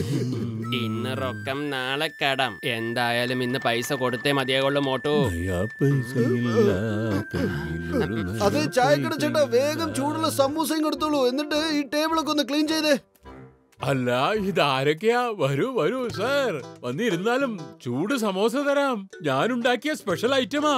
ഇന്ന് റൊക്കം നാളെ കടം എന്തായാലും ഇന്ന് പൈസ കൊടുത്തേ മതിയാകുള്ളൂ മോട്ടു അത് ചായക്കട ചേട്ടാ വേഗം ചൂടുള്ള സമൂസയും കൊടുത്തോളൂ എന്നിട്ട് ഈ ടേബിളൊക്കെ ഒന്ന് ക്ലീൻ ചെയ്തേ അല്ല ഇതാരൊക്കെയാ വരൂ വരൂ സർ വന്നിരുന്നാലും ചൂട് സമോസ തരാം ഞാൻ ഉണ്ടാക്കിയ സ്പെഷ്യൽ ഐറ്റമാ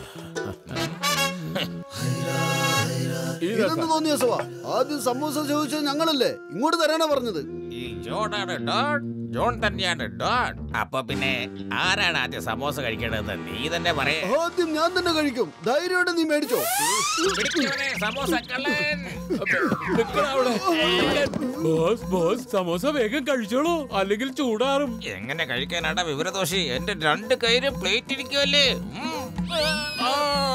ഇതെന്ന് തോന്നിയ സവാ ആദ്യം സമൂസ ചോദിച്ചത് ഞങ്ങളല്ലേ ഇങ്ങോട്ട് തരാനാ പറഞ്ഞത് ഈ ജോണാണ് ഡോൺ ജോൺ തന്നെയാണ് ഡോൺ അപ്പൊ പിന്നെ ആരാണ് ആദ്യം സമോസ കഴിക്കേണ്ടതെന്ന് നീ തന്നെ പറയേ ആദ്യം ഞാൻ തന്നെ കഴിക്കും ധൈര്യമായിട്ട് നീ മേടിച്ചോ പിടിക്കവനെ, സമോസ കള്ളൻ നിക്കടാ അവിടെ. ബോസ് ബോസ് സമോസ വേഗം കഴിച്ചോളൂ അല്ലെങ്കിൽ ചൂടാറും എങ്ങനെ കഴിക്കാനാടാ വിവരദോഷി എന്റെ രണ്ട് കയ്യിലും പ്ലേറ്റ് ഇരിക്കുമല്ലേ ഉം. ആ.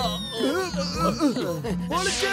പൊളിച്ചേ!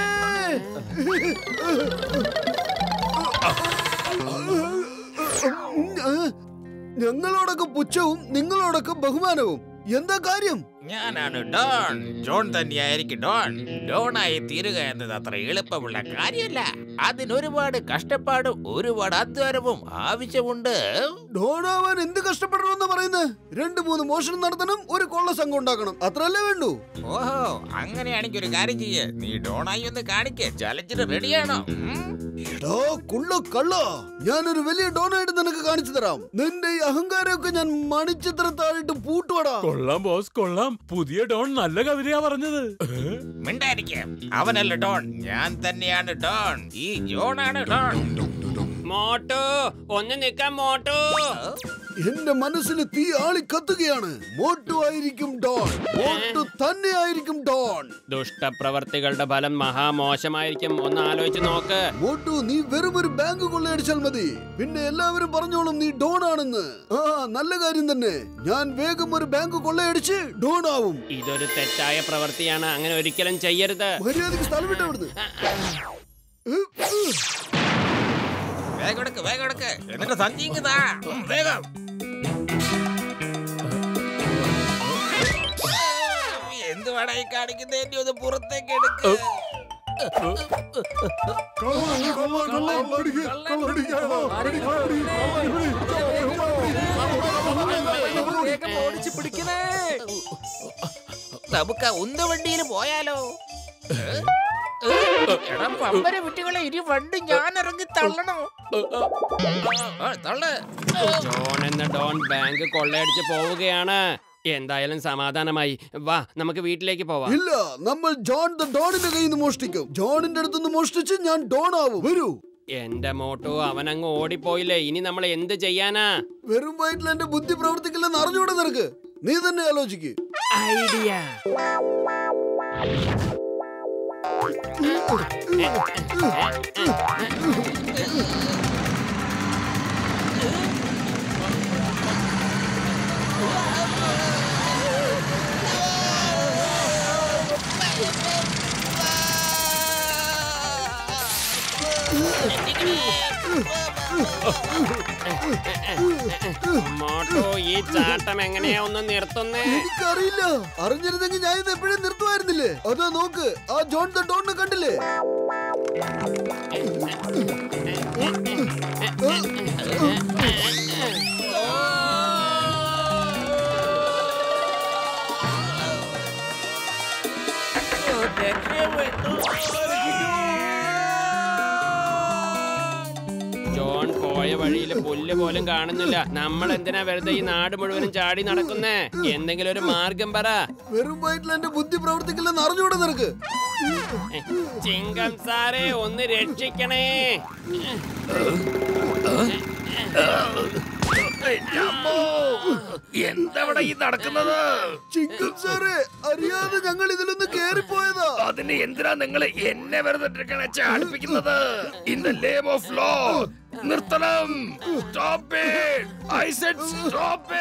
ഞങ്ങളോടൊക്കെ പുച്ഛവും നിങ്ങളോടൊക്കെ ബഹുമാനവും എന്താ കാര്യം ഞാനാണ് ഡോൺ ജോൺ തന്നെയായിരിക്കും ഡോൺ ഡോണായി തീരുക എന്നത് അത്ര എളുപ്പമുള്ള കാര്യമല്ല അതിന് ഒരുപാട് കഷ്ടപ്പാടും ഒരുപാട് അധ്വാനവും ആവശ്യമുണ്ട് ഡോണാവാൻ എന്ത് കഷ്ടപ്പെടണമെന്ന് പറയുന്നത് രണ്ട് മൂന്ന് മോഷണം നടത്തണം ഒരു കൊള്ള സംഘം ഉണ്ടാക്കണം അത്രല്ലേ വേണ്ടൂ ഓഹോ അങ്ങനെയാണെങ്കിൽ ഒരു കാര്യം ചെയ്യേ നീ ഡോണായി ഒന്ന് കാണിക്കേ ചലഞ്ചിന് റെഡിയാണോ ഉം? എടോ കുള്ള കള്ള ഞാനൊരു വലിയ ഡോണായിട്ട് നിനക്ക് കാണിച്ചു തരാം നിന്റെ ഈ അഹങ്കാരമൊക്കെ ഞാൻ മണിച്ചിത്ര താഴിട്ട് പൂട്ടുവടാ കൊള്ളാം ബോസ് കൊള്ളാം പുതിയ ഡോൺ നല്ല കവിതയാ പറഞ്ഞത് മിണ്ടായിരിക്കും അവനല്ല ഡോൺ ഞാൻ തന്നെയാണ് ഡോൺ ഈ ജോണാണ് ഡോൺ മോട്ടു ഒന്ന് നിക്കാൻ മോട്ടു എന്റെ മനസ്സിൽ തീ ആളി കത്തുകയാണ് മോട്ടു ആയിരിക്കും ഡോൺ മോട്ടു തന്നെ ആയിരിക്കും ഡോൺ ദുഷ്ടപ്രവർത്തികളുടെ ഫലം മഹാമോശമായിരിക്കും ഒന്ന് ആലോചിച്ച് നോക്ക് മോട്ടു നീ വെറും ഒരു ബാങ്ക് കൊള്ളയടിച്ചാൽ മതി പിന്നെ എല്ലാവരും പറഞ്ഞോളും നീ ഡോൺ ആണെന്ന് ആ നല്ല കാര്യം തന്നെ ഞാൻ വേഗം ഒരു ബാങ്ക് കൊള്ളയടിച്ച് ഡോൺ ആവും ഇതൊരു തെറ്റായ പ്രവൃത്തിയാണ് അങ്ങനെ ഒരിക്കലും ചെയ്യരുത് മര്യാദക്ക് സ്ഥലം വിട്ട് അവിടുന്ന് വേഗം എടുക്ക് വേഗം എടുക്ക് എന്നിട്ട് സഞ്ചിങ്ങതാ വേഗം എന്തുവാടാ ഈ കാണിക്കുന്നത് എന്നെ ഒന്ന് പുറത്തേക്ക് എടുക്ക് നമുക്ക് ആ ഉന്ത വണ്ടിയിൽ പോയാലോ എടാ പമ്പര വിട്ടുകളെ ഇനി വണ്ടി ഞാൻ ഇറങ്ങി തള്ളണോ ആ, തള്ള് ജോൺ എന്ന ഡോൺ ബാങ്ക് കൊള്ളയടിച്ച് പോവുകയാണ് എന്തായാലും സമാധാനമായി വാ നമുക്ക് വീട്ടിലേക്ക് പോവാം ഇല്ല നമ്മൾ ജോൺ ദ ഡോണിന്റെ കയ്യിൽ നിന്ന് മോഷ്ടിക്കും ജോണിന്റെ അടുത്തുനിന്ന് മോഷ്ടിച്ച് ഞാൻ ഡോൺ ആവും വരൂ എന്റെ മോട്ടോ അവനങ്ങ് ഓടിപ്പോയില്ലേ ഇനി നമ്മൾ എന്ത് ചെയ്യാനാ വെറും വയറ്റിൽ എന്റെ ബുദ്ധി പ്രവർത്തിക്കില്ലെന്ന് അറിഞ്ഞൂടെ നിനക്ക് നീ തന്നെ ആലോചിക്ക് ഐഡിയ മോട്ടോ ഈ ചാട്ടം എങ്ങനെയാ ഒന്ന് നിർത്തുന്നേ എനിക്കറിയില്ല അറിഞ്ഞിരുന്നെങ്കിൽ ഞാൻ ഇത് എപ്പോഴും നിർത്തുമായിരുന്നില്ലേ അതാ നോക്ക് ആ ജോൺ ദ ഡോണിനെ കണ്ടില്ലേ ജോൺ പോയ വഴിയിൽ പുല്ല് പോലും കാണുന്നില്ല നമ്മൾ എന്തിനാ വെറുതെ ഈ നാട് മുഴുവനും ചാടി നടക്കുന്നേ എന്തെങ്കിലും ഒരു മാർഗം പറ വെറും വയറ്റിൽ എന്റെ ബുദ്ധി പ്രവർത്തിക്കില്ലെന്ന് അറിഞ്ഞൂടെ നിനക്ക് ചിങ്കം സാറേ ഒന്ന് രക്ഷിക്കണേ എന്തവിടെ ഈ നടക്കുന്നത് ചിങ്കം സാറേ അറിയാതെ ഞങ്ങൾ ഇതിലൊന്ന് കേറിപ്പോയതാ അതിന് എന്തിനാ നിങ്ങൾ എന്നെ വെറുതെ ഇട്ടിരിക്കണ ചാടിപ്പിക്കുന്നത് in the lame of law നിർത്തണം stop it I said stop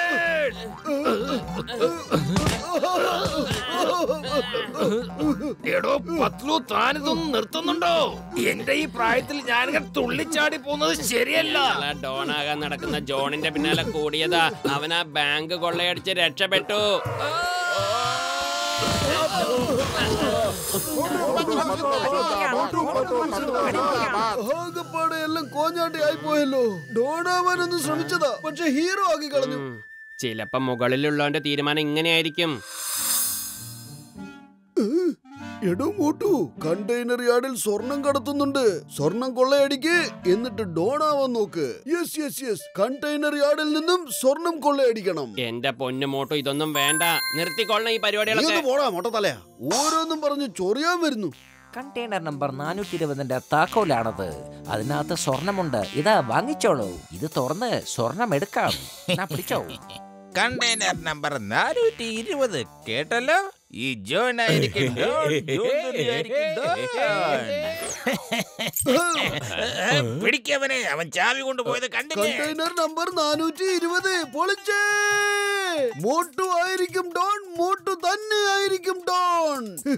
it എടോ പത്ലു താനിതൊന്നും നിർത്തുന്നുണ്ടോ എന്റെ ഈ പ്രായത്തിൽ ഞാനിങ്ങനെ തുള്ളിച്ചാടി പോകുന്നത് ശരിയല്ല അല്ല, ഡോണാകാൻ നടക്കുന്ന ജോണിന്റെ പിന്നാലെ കൂടിയതാ അവൻ ആ ബാങ്ക് കൊള്ളയടിച്ച് രക്ഷപ്പെട്ടു ആകെപ്പാടെ എല്ലാം കോഞ്ഞാട്ടി ആയിപ്പോയല്ലോ ഡോണാവാനൊന്ന് ശ്രമിച്ചതാ പക്ഷെ ഹീറോ ആക്കി കളഞ്ഞു ഉം. ചിലപ്പോ മുകളിലുള്ളവന്റെ തീരുമാനം ഇങ്ങനെയായിരിക്കും എടോ മോട്ടു കണ്ടെയ്നർ യാർഡിൽ സ്വർണം കടത്തുന്നുണ്ട് സ്വർണം കൊള്ളയടിക്ക് എന്നിട്ട് ഡോണാവാൻ നോക്ക് യെസ് യെസ് യെസ് കണ്ടെയ്നർ യാർഡിൽ നിന്നും സ്വർണം കൊള്ളയടിക്കണം എന്റെ പൊന്നു മോട്ടോ ഇതൊന്നും വേണ്ട നിർത്തിക്കൊള്ളണം ഈ നീ പരിപാടികളൊക്കെ ഒന്ന് പോടാ മൊട്ടത്തലയാ ഓരോന്നും പറഞ്ഞ് ചൊറിയാൻ വരുന്നു കണ്ടെയ്നർ നമ്പർ നാനൂറ്റി ഇരുപതിന്റെ താക്കോലാണത് അതിനകത്ത് സ്വർണമുണ്ട് ഇതാ വാങ്ങിച്ചോളൂ ഇത് തുറന്ന് സ്വർണം എടുക്കാം എന്നാ പിടിച്ചോ കണ്ടെയ്നർ നമ്പർ നാനൂറ്റി ഇരുപത് കേട്ടല്ലോ ഈ ജോൺ ആയിരിക്കും ഡോൺ, ജോൺ തന്നെയായിരിക്കും ഡോൺ. പിടിക്കവനെ അവൻ ചാവി കൊണ്ടുപോയത് കണ്ടില്ലേ കണ്ടെയ്നർ നമ്പർ നാനൂറ്റി ഇരുപത് പൊളിച്ചേ മോട്ടു ആയിരിക്കും ഡോൺ മോട്ടു തന്നെ ആയിരിക്കും ഡോൺ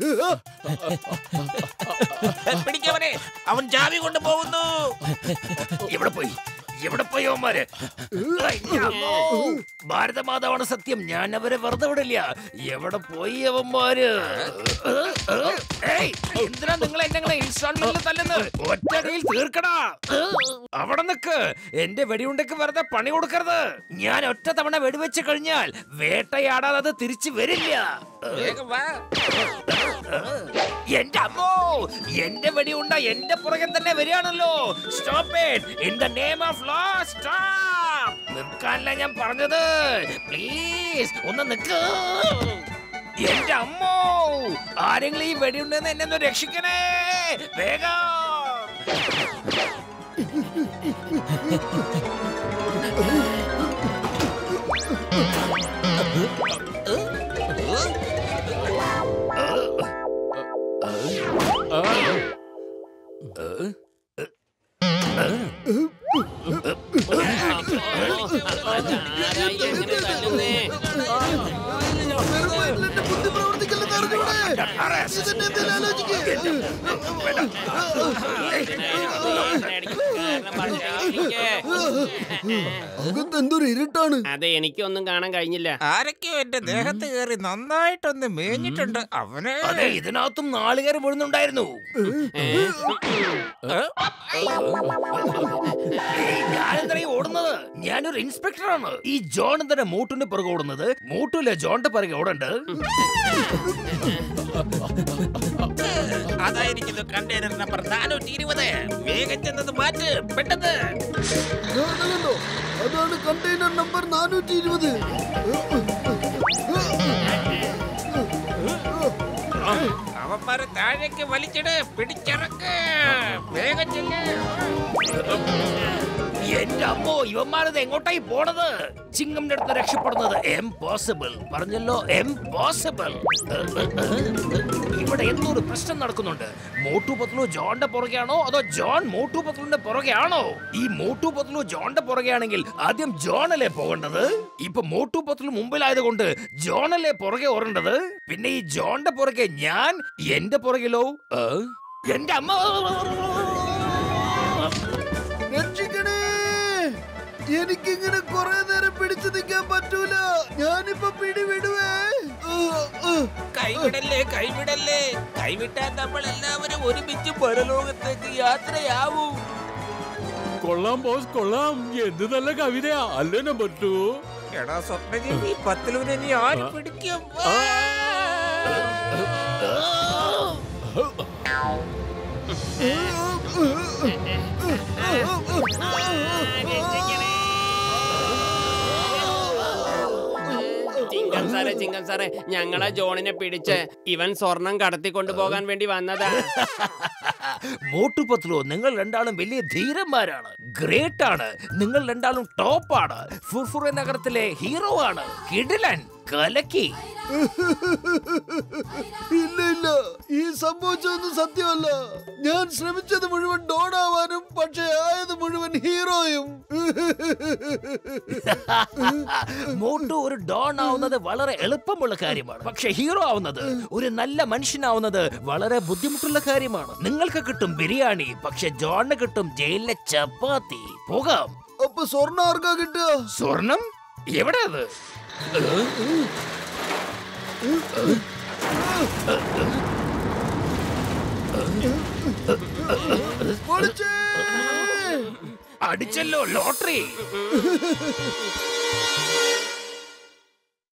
പിടിക്കവനെ അവൻ ചാവി കൊണ്ടുപോകുന്നു എവിടെ പോയി എവിടെ പോയി അവന്മാര് അയ്യമ്മോ. ഭാരതമാതാവാണ് സത്യം ഞാൻ അവരെ വെറുതെ വിടില്ല എവിടെ പോയി അവന്മാര് ഏയ്, എന്തിനാ നിങ്ങൾ എന്നെ ഇൻസ്റ്റാൾമെന്റിൽ തല്ലുന്നത് ഒറ്റടിയിൽ തീർക്കടാ അവിടെ നിക്ക് എന്റെ വെടിയുണ്ടക്ക് വെറുതെ പണി കൊടുക്കരുത് ഞാൻ ഒറ്റ തവണ വെടിവെച്ച് കഴിഞ്ഞാൽ വേട്ടയാടാതെ അത് തിരിച്ചു വരില്ല വേഗം വാ എന്റെ അമ്മോ എന്റെ വെടിയുണ്ട എന്റെ പുറകെ തന്നെ വരികയാണല്ലോ stop it in the name of law stop നിൽക്കാനല്ല ഞാൻ പറഞ്ഞത് പ്ലീസ് ഒന്ന് നിക്ക് എന്റെ അമ്മോ ആരെങ്കിലും ഈ വെടിയുണ്ടെന്ന് എന്നെ ഒന്ന് രക്ഷിക്കണേ വേഗം ആരായി എങ്ങനെ തല്ലുന്നേ വെറുതെ എന്റെ ബുദ്ധി പ്രവർത്തിക്കില്ലെന്ന് അറിഞ്ഞൂടെ? ഇതെന്നെ എന്തെങ്കിലും ആലോചിക്ക്. അകത്ത് എന്തൊരു ഇരുട്ടാണ് അതെ എനിക്കൊന്നും കാണാൻ കഴിഞ്ഞില്ല ആരൊക്കെയോ എന്റെ ദേഹത്ത് കയറി നന്നായിട്ടൊന്ന് മേഞ്ഞിട്ടുണ്ട് അവനെ അതെ ഇതിനകത്തും നാളുകേരം വീഴുന്നുണ്ടായിരുന്നു ഞാനെന്താ ഈ ഓടുന്നത് ഞാനൊരു ഇൻസ്പെക്ടറാണ് ഈ ജോൺ എന്തിനാ മൂട്ടിന്റെ പിറകെ ഓടുന്നത് മൂട്ടില്ല ജോണിന്റെ പിറകെ ഓടണ്ട് അതായിരിക്കുന്നു കണ്ടെയ്നർ നമ്പർ നാനൂറ്റി ഇരുപത് വേഗം ചെന്നത് മാറ്റ് പെട്ടെന്ന് ദാ അത് കണ്ടോ? അതാണ് കണ്ടെയ്നർ നമ്പർ നാനൂറ്റി ഇരുപത് അവന്മാരെ താഴേക്ക് വലിച്ചിട് പിടിച്ചിറക്ക് വേഗം ചെല്ല് എന്റെ അമ്മോ ഇവന്മാരത് എങ്ങോട്ടായി പോണത് ചിങ്ങമിന്റെ അടുത്ത് രക്ഷപ്പെടുന്നത് എംപോസിബിൾ പറഞ്ഞല്ലോ എംപോസിബിൾ ഇവിടെ എന്തോ ഒരു പ്രശ്നം നടക്കുന്നുണ്ട് മോട്ടു പത്ലു ജോണിന്റെ പുറകെയാണോ അതോ ജോൺ മോട്ടു പത്ലുവിന്റെ പുറകെയാണോ ഈ മോട്ടു പത്ലു ജോണിന്റെ പുറകെയാണെങ്കിൽ ആദ്യം ജോണല്ലേ പോകേണ്ടത് ഇപ്പൊ മോട്ടു പത്ലു മുമ്പിലായതുകൊണ്ട് ജോണല്ലേ പുറകെ ഓടേണ്ടത് പിന്നെ ഈ ജോണിന്റെ പുറകെ ഞാൻ എന്റെ പുറകിലോ ഏ? എന്റെ അമ്മ രക്ഷിക്കണേ എനിക്കിങ്ങനെ കുറെ നേരം പിടിച്ചു നിൽക്കാൻ പറ്റൂല ഞാനിപ്പോ പിടി വിടുവേ ഉഹ്, ഉഹ്. കൈവിടല്ലേ കൈവിടല്ലേ കൈവിട്ടാൽ നമ്മൾ എല്ലാവരും ഒരുമിച്ച് പരലോകത്തേക്ക് യാത്രയാവും കൊള്ളാം ബോസ് കൊള്ളാം എന്ത് നല്ല കവിതയാ അല്ലേ നമ്പർ ടു എടാ സ്വപ്നജീവി പത്തിലൂരെ നീ ആര് പിടിക്കും ചിങ്കൻ സാറേ ചിങ്കൻ സാറേ ഞങ്ങളെ ജോണിനെ പിടിച്ച് ഇവൻ സ്വർണം കടത്തിക്കൊണ്ടു പോകാൻ വേണ്ടി വന്നതാ മോട്ടു പത്ലു നിങ്ങൾ രണ്ടാളും വലിയ ധീരന്മാരാണ് ഗ്രേറ്റ് ആണ് നിങ്ങൾ രണ്ടാളും ടോപ്പാണ് ഫുർഫുറ നഗരത്തിലെ ഹീറോ ആണ് കിടിലൻ കലക്കി ഇല്ല ഇല്ല ഈ സംഭവിച്ചതൊന്നും സത്യമല്ല ഞാൻ ശ്രമിച്ചത് മുഴുവൻ ഡോണാവാനും പക്ഷേ ആയത് മുഴുവൻ ഹീറോയും മോട്ടു ഒരു ഡോൺ ആവുന്നത് വളരെ എളുപ്പമുള്ള കാര്യമാണ് പക്ഷെ ഹീറോ ആവുന്നത് ഒരു നല്ല മനുഷ്യനാവുന്നത് വളരെ ബുദ്ധിമുട്ടുള്ള കാര്യമാണ് നിങ്ങൾക്ക് കിട്ടും ബിരിയാണി പക്ഷെ ജോണിന് കിട്ടും ജയിലിലെ ചപ്പാത്തി പോകാം അപ്പൊ സ്വർണ്ണ ആർക്കാ കിട്ടുക സ്വർണം എവിടെ അത് പൊളിച്ചേ! അടിച്ചല്ലോ ലോട്ടറി